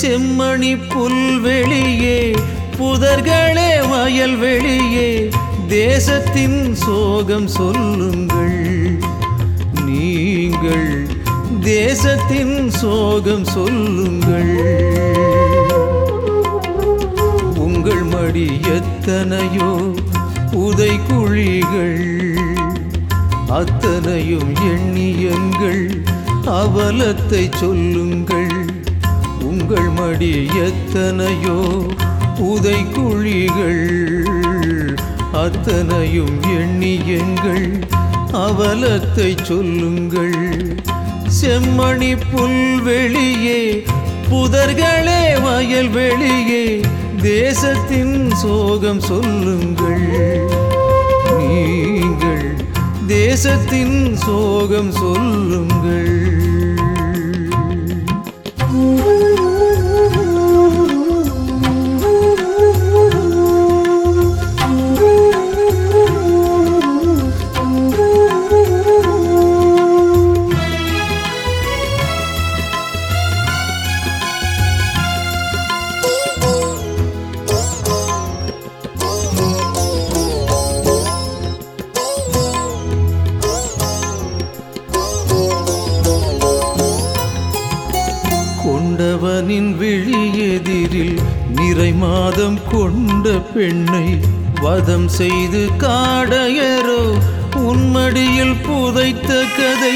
செம்மணி புல்வெளியே புதர்களே வயல்வெளியே தேசத்தின் சோகம் சொல்லுங்கள் நீங்கள் தேசத்தின் சோகம் சொல்லுங்கள் உங்கள் மடி எத்தனையோ உதை குழிகள் அத்தனையும் எண்ணியங்கள் அவலத்தை சொல்லுங்கள் உங்கள் மடி எத்தனையோ உதை குழிகள் அத்தனையும் எண்ணியங்கள் அவலத்தை சொல்லுங்கள் செம்மணி புல்வெளியே புதர்களே வயல்வெளியே தேசத்தின் சோகம் சொல்லுங்கள் நீங்கள் தேசத்தின் சோகம் சொல்லுங்கள் கொண்டவனின் விழி எதிரில் நிறை மாதம் கொண்ட பெண்ணை வதம் செய்து காடையரோ உன்மடியில் புதைத்த கதை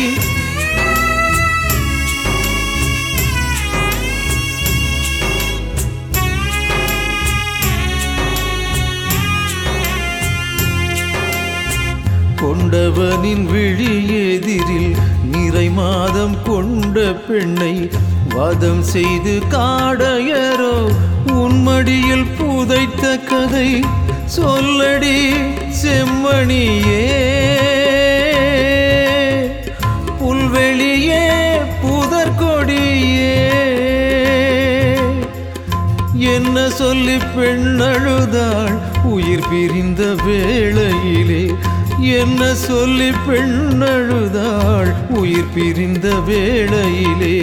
கொண்டவனின் விழி எதிரில் நிறை மாதம் கொண்ட பெண்ணை வதம் செய்து காடையரோ உன்மடியில் புதைத்த கதை சொல்லடி செம்மணியே புல்வெளியே புதற்கொடியே என்ன சொல்லி பெண்ணழுதாள் உயிர் பிரிந்த வேளையிலே என்ன சொல்லி பெண்ணழுதாள் உயிர் பிரிந்த வேளையிலே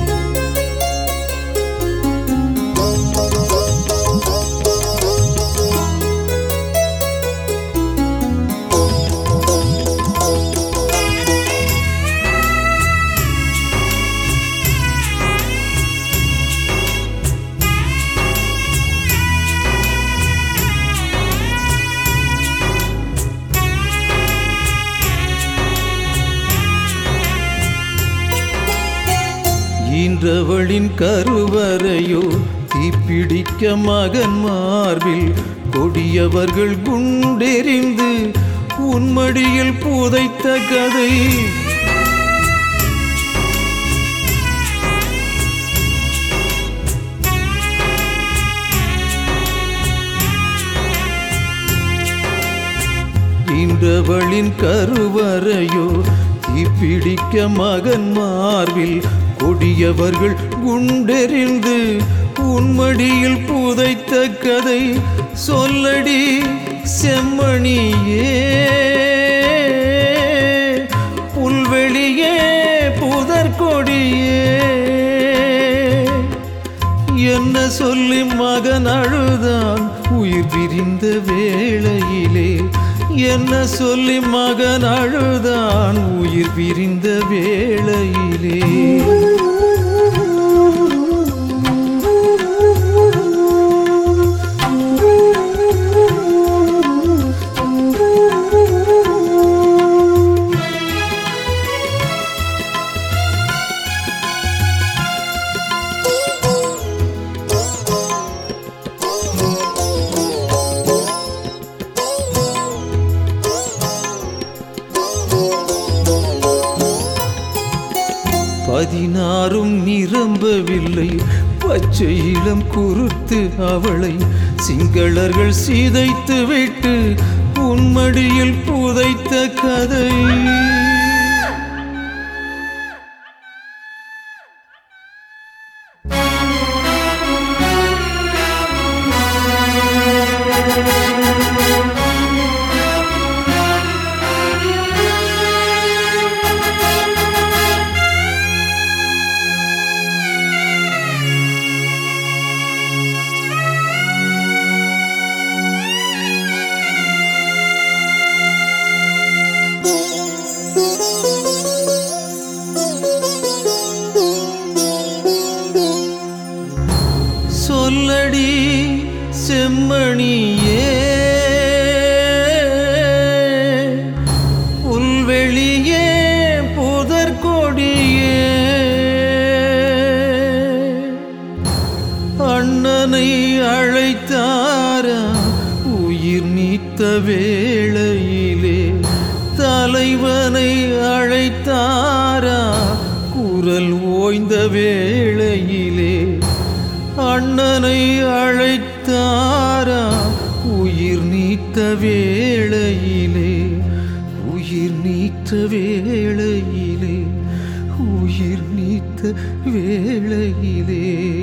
ஈன்றவளின் கருவறையோ தீப்பிடிக்க மகன் மார்பில் கொடியவர்கள் குண்டெறிந்து உன்மடியில் புதைத்த கதை ஈன்றவளின் கருவறையோ தீப்பிடிக்க மகன் மார்பில் கொடியவர்கள் குண்டெறிந்து உன்மடியில் புதைத்த கதை சொல்லடி செம்மணியே புல்வெளியே புதற்கொடியே என்ன சொல்லி மகன் அழுதான் உயிர் பிரிந்த வேளையிலே என்ன சொல்லி மகன் அழுதான் உயிர் பிரிந்த வேளையிலே பதினாறும் நிரம்பவில்லை பச்சை இளம் குருத்து அவளை சிங்களர்கள் சீதைத்து விட்டு உன்மடியில் புதைத்த கதை வேளையிலே தலைவனை அழைத்தாரா குரல் ஓய்ந்த வேளையிலே அண்ணனை அழைத்தாரா உயிர் நீத்த வேளையிலே உயிர் நீத்த வேளையிலே உயிர் நீத்த வேளையிலே